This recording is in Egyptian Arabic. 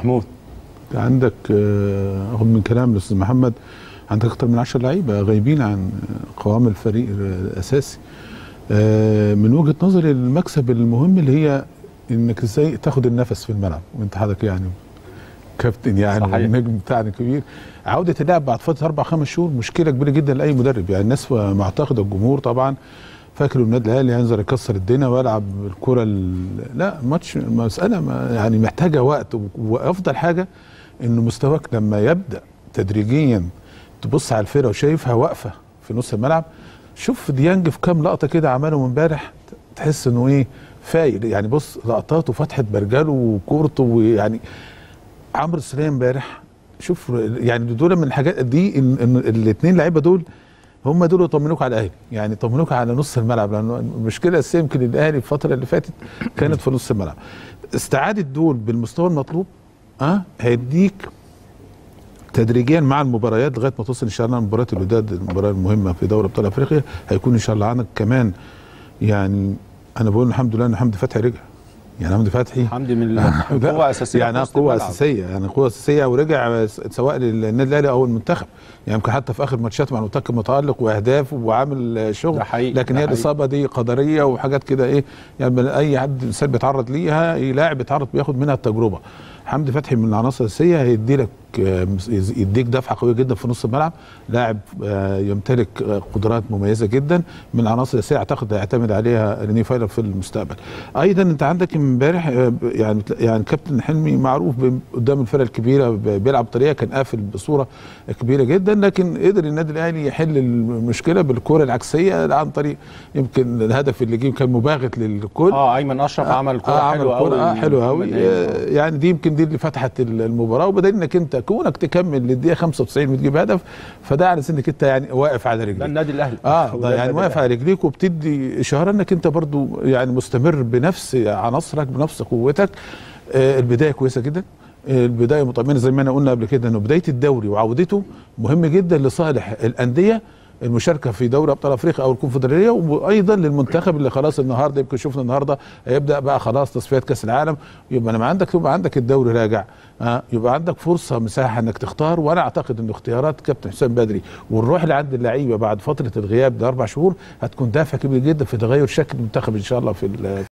محمود عندك آه، من كلام الاستاذ محمد عندك اكتر من 10 لعيبه غايبين عن قوام الفريق الاساسي آه، من وجهه نظري المكسب المهم اللي هي انك ازاي تاخد النفس في الملعب وانت حضرتك يعني كابتن يعني صحيح. النجم بتاعنا كبير عوده اللاعب بعد فتره اربع خمس شهور مشكله كبيره جدا لاي مدرب يعني الناس معتقده الجمهور طبعا فاكر النادي الاهلي هينزل يكسر الدنيا ويلعب الكره ال- لا ماتش مساله ما يعني محتاجه وقت وافضل حاجه ان مستواك لما يبدا تدريجيا تبص على الفرقه وشايفها واقفه في نص الملعب شوف ديانج في كام لقطه كده عملهم امبارح تحس انه ايه فايق يعني بص لقطاته فتحه برجله وكورته ويعني عمرو السوليه امبارح شوف يعني دول من الحاجات دي ان, إن الاثنين لعيبه دول هم دول يطمنوك على الاهلي يعني يطمنوك على نص الملعب لان المشكله الاساسيه يمكن الاهلي الفتره اللي فاتت كانت في نص الملعب استعاده دول بالمستوى المطلوب اه هيديك تدريجيا مع المباريات لغايه ما توصل ان شاء الله مباراه الوداد المباراه المهمه في دوري ابطال افريقيا هيكون ان شاء الله عندك كمان يعني انا بقول الحمد لله ان حمدي فتحي رجع يعني حمدي فتحي حمدي من لا، قوة أساسية يعني في وسط قوة الملعب. أساسية يعني قوة أساسية ورجع سواء للنادي الأهلي أو المنتخب يعني يمكن حتى في آخر ماتشات مع المنتخب متألق وأهداف وعامل شغل ده حقيقي، لكن ده هي حقيقي. الإصابة دي قدرية وحاجات كده إيه يعني أي حد إنسان بيتعرض ليها أي لاعب بيتعرض بياخد منها التجربة حمدي فتحي من العناصر الأساسية هيدي لك آه، يديك دفعة قوية جدا في نص الملعب لاعب آه، يمتلك آه، قدرات مميزة جدا من العناصر الأساسية أعتقد هيعتمد عليها ريني فايلر في المستقبل أيضا أنت عندك امبارح آه، يعني يعني كابتن حلمي معروف ب- قدام الفرق الكبيرة ب- بيلعب بطريقة كان قافل بصورة كبيرة جدا لكن قدر النادي الأهلي يحل المشكلة بالكرة العكسية عن طريق يمكن الهدف اللي جه كان مباغت للكل اه ايمن اشرف عمل كوره آه حلوه عمل كرة قوي آه حلو قوي آه يعني دي يمكن دي اللي فتحت ال- المباراه وبدل انك انت كونك تكمل للدقيقه 95 وتجيب هدف فده على انك انت يعني واقف على ده رجليك النادي الاهلي اه وده ده يعني النادي واقف الأهلي. على رجليك وبتدي اشاره انك انت برضو يعني مستمر بنفس عناصرك بنفس قوتك آه البدايه كويسه جدا آه، البدايه مطمئنه زي ما انا قلنا قبل كده انه بدايه الدوري وعودته مهم جدا لصالح الانديه المشاركه في دوري ابطال افريقيا او الكونفدراليه وايضا للمنتخب اللي خلاص النهارده يمكن شفنا النهارده هيبدا بقى خلاص تصفيات كاس العالم يبقى لما عندك يبقى عندك الدوري راجع آه يبقى عندك فرصه مساحه انك تختار وانا اعتقد ان اختيارات كابتن حسام بدري والروح اللي عند اللعيبه بعد فتره الغياب ده اربع شهور هتكون دافع كبير جدا في تغير شكل المنتخب ان شاء الله في ال-